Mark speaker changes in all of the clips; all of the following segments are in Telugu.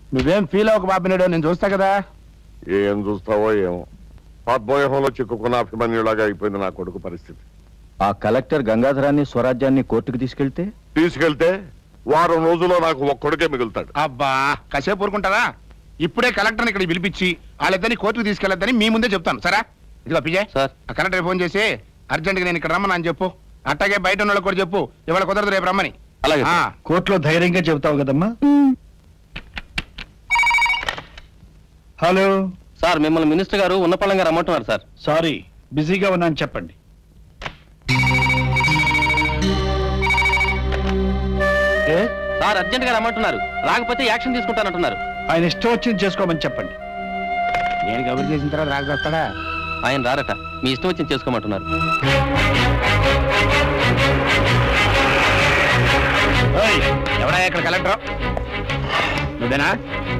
Speaker 1: నువ్వేం ఫీల్ అవ్వక బాబినాడు నేను చూస్తా కదా
Speaker 2: ఏం చూస్తావో ఏమో పద్మవ్యూహంలో చిక్కుకున్న అభిమన్యులాగా అయిపోయింది నా కొడుకు పరిస్థితి
Speaker 3: ఆ కలెక్టర్ గంగాధరాన్ని స్వరాజ్యాన్ని కోర్టుకు తీసుకెళ్తే
Speaker 2: తీసుకెళ్తే వారం రోజుల్లో నాకు ఒక్కడికే మిగులుతాడు
Speaker 1: అబ్బా కాసేపు ఊరుకుంటారా ఇప్పుడే కలెక్టర్ని ఇక్కడ పిలిపించి వాళ్ళిద్దరిని కోర్టుకు తీసుకెళ్ళొద్దని మీ ముందే చెప్తాను సరే ఇదిగో పిజయ్
Speaker 3: సార్.
Speaker 1: ఆ కలెక్టర్ ఫోన్ చేసి అర్జెంట్గా నేను ఇక్కడ రమ్మని అని చెప్పు అట్టాగే బయట ఉన్న వాళ్ళకి కూడా చెప్పు ఇవాళ కుదరదు రేపు రమ్మని
Speaker 3: అలాగే
Speaker 1: ఆ,
Speaker 4: కోర్టులో ధైర్యంగా చెబుతావు కదమ్మా హలో
Speaker 3: సార్ మిమ్మల్ని మినిస్టర్ గారు ఉన్నపళంగా రమ్మంటున్నారు సార్
Speaker 4: సారీ బిజీగా ఉన్నాను చెప్పండి
Speaker 3: సార్ అర్జెంట్ గా రమ్మంటున్నారు రాకపోతే యాక్షన్ తీసుకుంటానంటున్నారు
Speaker 4: ఆయన ఇష్టం వచ్చింది చేసుకోమని చెప్పండి
Speaker 1: నేను కబురు చేసిన తర్వాత రాజు వస్తాడా
Speaker 3: ఆయన రారట మీ ఇష్టం వచ్చింది చేసుకోమంటున్నారు
Speaker 1: ఓయ్, ఎవడా ఇక్కడ కలెక్టర్ నువ్వేనా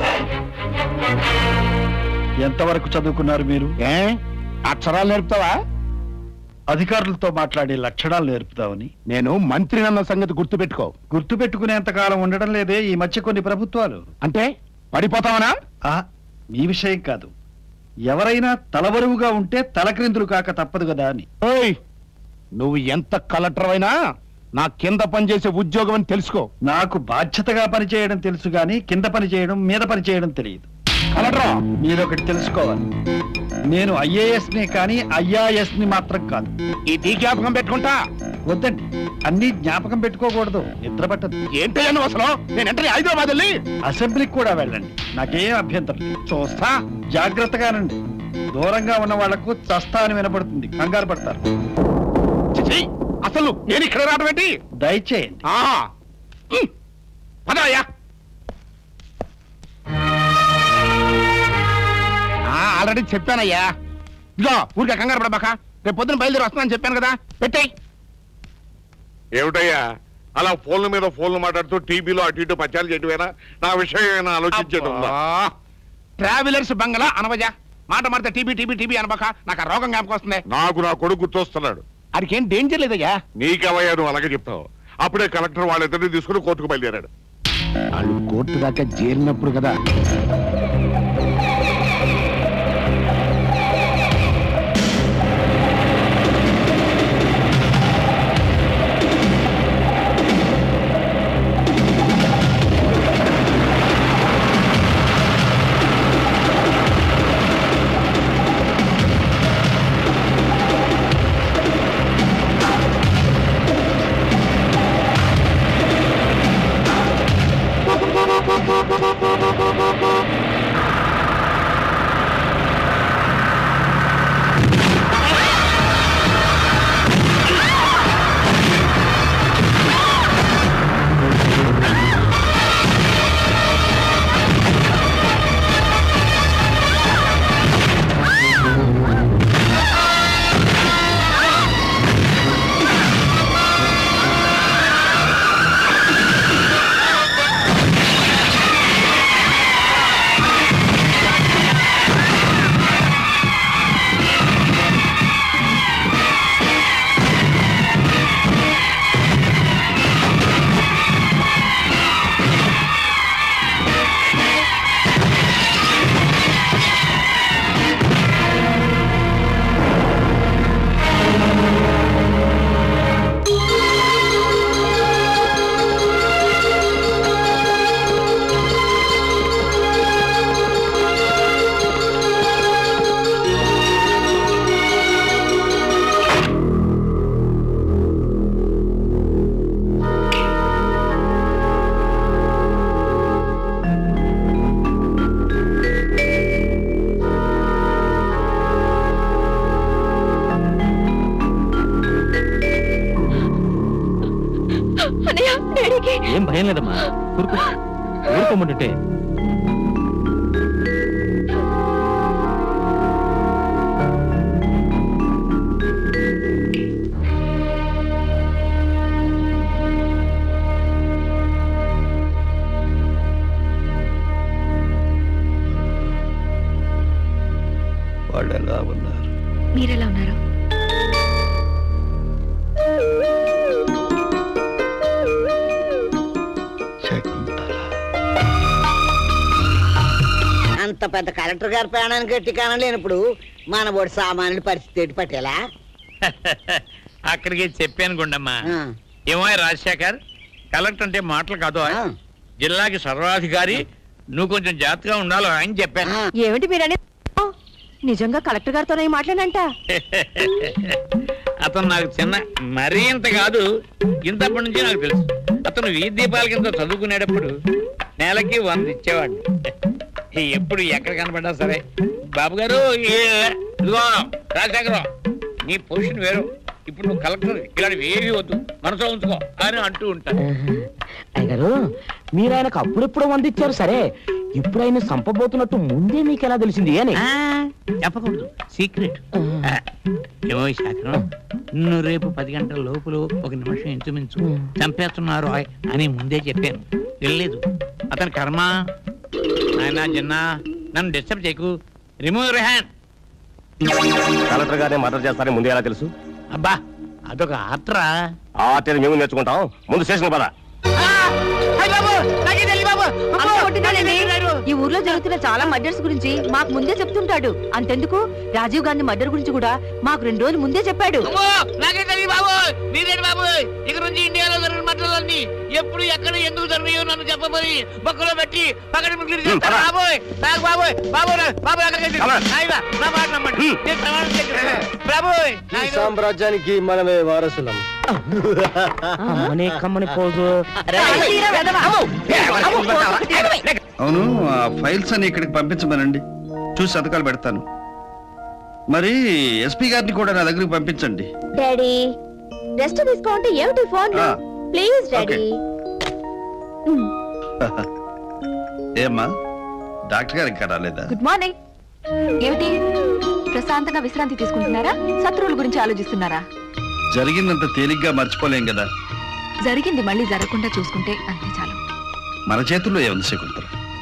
Speaker 4: ఎంతవరకు చదువుకున్నారు మీరు
Speaker 1: ఏ అక్షరాలు నేర్పుతావా
Speaker 4: అధికారులతో మాట్లాడే లక్షణాలు నేర్పుతామని
Speaker 1: నేను మంత్రి అన్న సంగతి గుర్తుపెట్టుకో
Speaker 4: గుర్తు పెట్టుకునేంత కాలం ఉండడం లేదే ఈ మధ్య కొన్ని ప్రభుత్వాలు
Speaker 1: అంటే పడిపోతావనా
Speaker 4: ఆ మీ విషయం కాదు ఎవరైనా తలబరువుగా ఉంటే తలక్రిందులు కాక తప్పదు కదా అని
Speaker 1: ఓయ్ నువ్వు ఎంత కలెక్టర్ అయినా నా కింద పనిచేసే ఉద్యోగం అని తెలుసుకో
Speaker 4: నాకు బాధ్యతగా పనిచేయడం తెలుసు గాని కింద పని చేయడం మీద పని చేయడం తెలియదు
Speaker 1: కలెక్టర్
Speaker 4: మీరొకటి తెలుసుకోవాలి నేను ఐఏఎస్ ని కానీ ఐఆర్ఎస్ ని మాత్రం కాదు
Speaker 1: ఈ టీ జ్ఞాపకం పెట్టుకుంటా
Speaker 4: వద్దండి అన్ని జ్ఞాపకం పెట్టుకోకూడదు నిద్ర పట్టదు
Speaker 1: ఏంటయ్యా నువ్వు అసలు నేను వెంటనే హైదరాబాద్ వెళ్ళి
Speaker 4: అసెంబ్లీకి కూడా వెళ్ళండి నాకేం అభ్యంతరం లేదు
Speaker 1: చూస్తా
Speaker 4: జాగ్రత్తగానండి దూరంగా ఉన్న వాళ్లకు చస్తా అని వినపడుతుంది కంగారు పడతారు
Speaker 1: చిచి, అసలు నేను ఇక్కడ రావడం ఏంటి
Speaker 4: దయచేయండి
Speaker 1: ఆ, ఉమ్, పదవయ్యా ఆ, ఆల్రెడీ చెప్పానయ్యా ఇదిగో ఊరికే కంగారు పడబాక రేపు పొద్దున బయలుదేరి వస్తున్నానని చెప్పాను కదా పెట్టేయ్
Speaker 2: ఏమిటయ్యా అలా ఫోన్ల మీద ఫోన్లు మాట్లాడుతూ టీవీలో అటు ఇటు పచ్చాలు చేయటమేనా నా విషయం ఏమైనా ఆలోచించేది ఉందా
Speaker 1: అబ్బా. ట్రావెలర్స్ బంగళా అనవజా మాట మాడితే టీబీ టీబీ టీబీ అనబాక నాకు ఆ రోగం జ్ఞాపకం వస్తుంది
Speaker 2: నాకు నా కొడుకు గుర్తొస్తున్నాడు
Speaker 1: అడికేం డేంజర్ లేదయ్యా
Speaker 2: నీకెవయ్యా నువ్వు అలాగే చెప్తావు అప్పుడే కలెక్టర్ వాళ్ళిద్దరిని తీసుకుని కోర్టుకు బయలుదేరాడు
Speaker 1: వాళ్ళు కోర్టు దాకా చేరినప్పుడు కదా
Speaker 5: అన్నయ్య డాడీకి
Speaker 3: ఏం భయం లేదమ్మా ఊరుకో ఊరుకోమంటుంటే
Speaker 4: వాళ్ళు ఎలా ఉన్నారు
Speaker 5: మీరెలా ఉన్నారు
Speaker 4: శకుంతల
Speaker 6: అంత పెద్ద కలెక్టర్ గారి ప్రాణానికి గట్టి కానం లేనప్పుడు మన బోడి సామాన్యుడి పరిస్థితి ఏంటి పట్టేలా
Speaker 7: అక్కడికి చెప్పాను గుండమ్మా
Speaker 6: ఆ,
Speaker 7: ఏమో రాజశేఖర్ కలెక్టర్ అంటే మాటలు కాదు
Speaker 6: ఆ,
Speaker 7: జిల్లాకి సర్వాధికారి నువ్వు కొంచెం జాగ్రత్తగా ఉండాలి అని చెప్పాను
Speaker 6: ఆ.
Speaker 5: ఏమిటి మీరనే నిజంగా కలెక్టర్ గారితో మాట్లాడినంట
Speaker 7: అతను నాకు చిన్న మరీ ఇంత కాదు ఇంతప్పటి నుంచి నాకు తెలుసు అతను వీధి దీపాల కింద చదువుకునేటప్పుడు నెలకి వంద ఇచ్చేవాడిని ఎప్పుడు ఎక్కడ కనపడ్డా సరే బాబు గారు ఏ- ఇదిగో రాజశేఖరం నీ పొజిషన్ వేరు ఇప్పుడు నువ్వు కలెక్టర్ ఇలాంటివి ఏవి వద్దు మనసులో ఉంచుకో అని అంటూ ఉంటాను
Speaker 3: అయ్యగారు మీరు ఆయనకు అప్పుడెప్పుడు వందిచ్చారు సరే ఇప్పుడు ఆయన సంపబోతున్నట్టు ముందే మీకు ఎలా తెలిసింది అని
Speaker 7: ఆ, చెప్పకూడదు సీక్రెట్ ఏమో శాఖరం నువ్వు రేపు పది గంటల లోపల ఒక నిమిషం ఇంచుమించు చంపేస్తున్నారు ఆయ్ అని ముందే చెప్పాను వెళ్ళలేదు అతని కర్మ ఆయన చిన్న నన్ను డిస్టర్బ్ చేయకు రిమూవ్ యువర్ హ్యాండ్
Speaker 3: కలెక్టర్ గారిని మర్డర్ చేస్తారని ముందే ఎలా తెలుసు
Speaker 7: అబ్బా అదొక ఆత్రా
Speaker 3: ఆ ఆర్టీని మేము నేర్చుకుంటాం ముందు స్టేషన్ పద
Speaker 5: అమ్మ కొట్టినాడండి. ఈ ఊర్లో జరుగుతున్న చాలా మర్డర్స్ గురించి మాకు ముందే చెప్తుంటాడు అంతెందుకు రాజీవ్ గాంధీ మర్డర్ గురించి కూడా మాకు రెండు రోజులు ముందే చెప్పాడు
Speaker 7: నాకే తెలియదు బాబు నీదేంటి బాబు ఇక నుంచి ఇండియాలో జరిగిన మట్టలన్నీ ఎప్పుడు ఎక్కడ ఎందుకు జరిగాయో నన్ను చెప్పబోయి బొక్కలో పెట్టి పక్కన మిగిలి చేస్తాను బాబోయ్ నాకు బాబోయ్ బాబు బాబు ఎక్కడికి నాయనా నా మాట నమ్మండి నేను ప్రమాణం చేస్తున్నాను. బాబోయ్ నాయనా.
Speaker 8: సామ్రాజ్యానికి మనమే వారసులం
Speaker 3: అమ్మని కమ్మని పోజు
Speaker 5: తీరా వెధవ.
Speaker 4: అవును ఆ ఫైల్స్ అని ఇక్కడికి పంపించమనండి చూసి సంతకాలు పెడతాను మరి ఎస్పీ గారిని కూడా నా దగ్గరికి పంపించండి
Speaker 5: డాడీ రెస్ట్ తీసుకోండి ఏమిటి ఫోన్
Speaker 4: ఆ.
Speaker 5: Please
Speaker 4: daddy. ఏమ్మా డాక్టర్ గారు ఇంకా రాలేదా
Speaker 5: గుడ్ మార్నింగ్ ఏమిటి ప్రశాంతంగా విశ్రాంతి తీసుకుంటున్నారా శత్రువుల గురించి ఆలోచిస్తున్నారా
Speaker 4: జరిగిందంత తేలిగ్గా మర్చిపోలేం కదా
Speaker 5: జరిగింది మళ్ళీ జరగకుండా చూసుకుంటే అంతే చాలు
Speaker 4: మన చేతుల్లో ఏముంది శకుంతల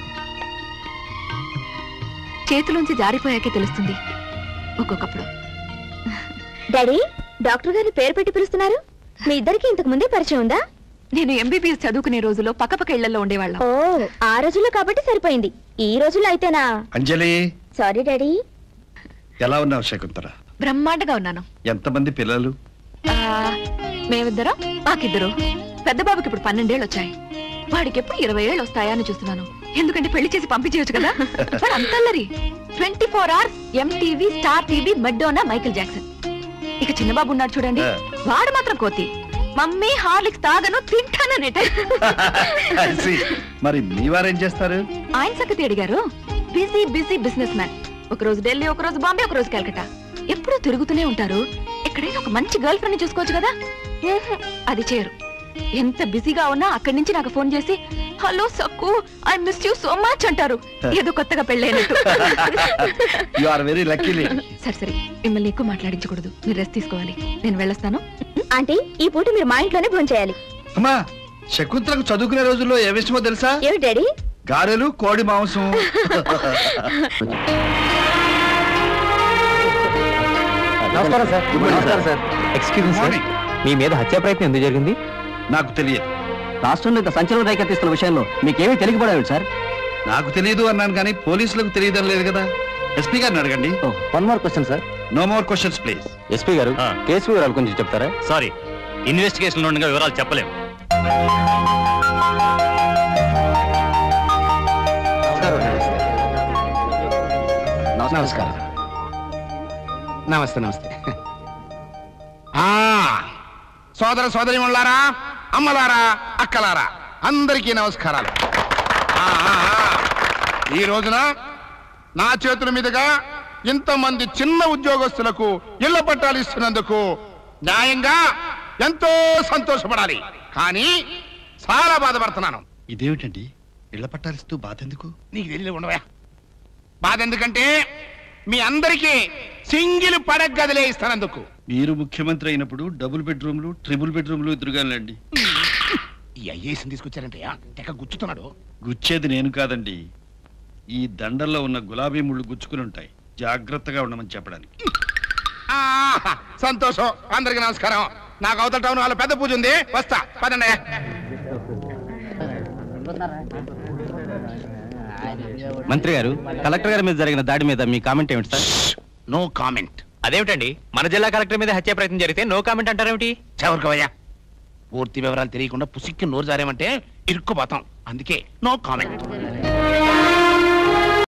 Speaker 5: చేతిలోంచి జారిపోయాకే తెలుస్తుంది ఒక్కొక్కప్పుడు
Speaker 9: డాడీ డాక్టర్ గారిని పేరు పెట్టి పిలుస్తున్నారు మీ ఇద్దరికి ఇంతకు ముందే పరిచయం ఉందా
Speaker 5: నేను ఎంబీబీఎస్ చదువుకునే రోజులో పక్కపక్క ఇళ్లలో ఉండేవాళ్ళం
Speaker 9: ఓ ఆ రోజుల్లో కాబట్టి సరిపోయింది ఈ రోజుల్లో అయితేనా
Speaker 4: అంజలి
Speaker 9: సారీ డాడీ
Speaker 4: ఎలా ఉన్నావు శకుంతల
Speaker 5: బ్రహ్మాండగా ఉన్నాను
Speaker 4: ఎంతమంది పిల్లలు
Speaker 5: ఆ, మేమిద్దరం మాకిద్దరు పెద్ద బాబుకి ఇప్పుడు పన్నెండేళ్ళు వచ్చాయి వాడికి ఎప్పుడు ఇరవై ఏళ్ళు వస్తాయా అని చూస్తున్నాను ఎందుకంటే పెళ్లి చేసి పంపించేయచ్చు కదా వాడు అంతల్లరి twenty four hours MTV star TV Madonna Michael Jackson ఇక చిన్న బాబు ఉన్నాడు చూడండి
Speaker 4: ఆ.
Speaker 5: వాడు మాత్రం కోతి మమ్మీ హార్లిక్స్ తాగను తింటాననేట
Speaker 4: I see. మరి మీ వారేం చేస్తారు
Speaker 5: ఆయన సంగతి అడిగారు బిజీ బిజీ బిజినెస్ మ్యాన్ ఒక రోజు ఢిల్లీ ఒక రోజు బాంబే ఒక రోజు కలకటా ఎప్పుడూ తిరుగుతూనే ఉంటారు ఎక్కడైనా ఒక మంచి గర్ల్ ఫ్రెండ్ చూసుకోవచ్చు కదా ఉహుం, అది చేయరు ఎంత బిజీగా ఉన్నా అక్కడి నుంచి నాకు ఫోన్ చేసి hello Sakku I miss you so much అంటారు ఏదో కొత్తగా పెళ్ళైనట్టు
Speaker 4: యు ఆర్ వెరీ లక్కీ
Speaker 5: సరే సరే మిమ్మల్ని ఎక్కువ మాట్లాడించకూడదు మీరు రెస్ట్ తీసుకోవాలి నేను వెళ్ళొస్తాను
Speaker 9: ఆంటీ ఈ పూట మీరు మా ఇంట్లోనే భోజనం చేయాలి
Speaker 4: అమ్మా శకుంతలకు చదువుకునే రోజుల్లో ఏ విషయమో తెలుసా
Speaker 9: ఏమి డాడీ
Speaker 4: గారెలు కోడి మాంసం
Speaker 3: నమస్కారం సార్ నమస్కారం సార్ ఎక్స్క్యూజ్ సార్
Speaker 4: మార్నింగ్.
Speaker 3: మీ మీద హత్యా ప్రయత్నం ఎందుకు జరిగింది
Speaker 4: నాకు తెలియదు
Speaker 3: రాష్ట్రంలో ఇంత సంచలనం రేకెత్తిస్తున్న విషయంలో మీకేమీ తెలియకపోయాడు సార్
Speaker 4: నాకు తెలియదు అన్నాను కానీ పోలీసులకు తెలియదని లేదు కదా ఎస్పీ గారిని అడగండి
Speaker 3: one more question sir
Speaker 4: no more questions please
Speaker 3: SP గారు కేసు వివరాలు కొంచెం చెప్తారా
Speaker 10: సారీ ఇన్వెస్టిగేషన్ ఉండగా వివరాలు చెప్పలేము
Speaker 1: నమస్కారం నమస్తే నమస్తే ఆ సోదర సోదరి అమ్మలారా అక్కలారా అందరికీ నమస్కారాలు ఆ, ఆ, ఆ. ఈ రోజున నా చేతుల మీదుగా ఇంతమంది చిన్న ఉద్యోగస్తులకు ఇళ్ల పట్టాలు ఇస్తున్నందుకు న్యాయంగా ఎంతో సంతోషపడాలి కానీ చాలా బాధపడుతున్నాను
Speaker 4: ఇదేమిటండి ఇళ్ల పట్టాలిస్తూ బాధ ఎందుకు
Speaker 1: నీకు తెలియదు ఉండవా బాధ ఎందుకంటే మీ అందరికీ సింగిల్ పడక గదిలే ఇస్తానందుకు
Speaker 4: మీరు ముఖ్యమంత్రి అయినప్పుడు డబుల్ బెడ్రూమ్లు ట్రిపుల్ బెడ్రూమ్లు ఎదురుగాలండి
Speaker 1: ఈ ఐఏఎస్ని తీసుకొచ్చారంటయ్యా తెగ గుచ్చుతున్నాడు
Speaker 4: గుచ్చేది నేను కాదండి ఈ దండల్లో ఉన్న గులాబీ ముళ్ళు గుచ్చుకుని ఉంటాయి జాగ్రత్తగా ఉండమని చెప్పడానికి
Speaker 1: ఆ, సంతోషం అందరికి నమస్కారం నాకు అవతల టౌన్ వాళ్ళ పెద్ద పూజ ఉంది వస్తా పదండి
Speaker 10: మంత్రి గారు కలెక్టర్ గారి మీద జరిగిన దాడి మీద మీ కామెంట్ ఏమిటి సార్
Speaker 1: నో కామెంట్
Speaker 10: అదేమిటండి మన జిల్లా కలెక్టర్ మీద హత్య ప్రయత్నం జరిగితే నో కామెంట్ అంటారేమిటి
Speaker 1: చవరకవయ్యా పూర్తి వివరాలు తెలియకుండా పుసిక్కి నోరు జారేమంటే ఇరుక్కుపోతాం అందుకే నో కామెంట్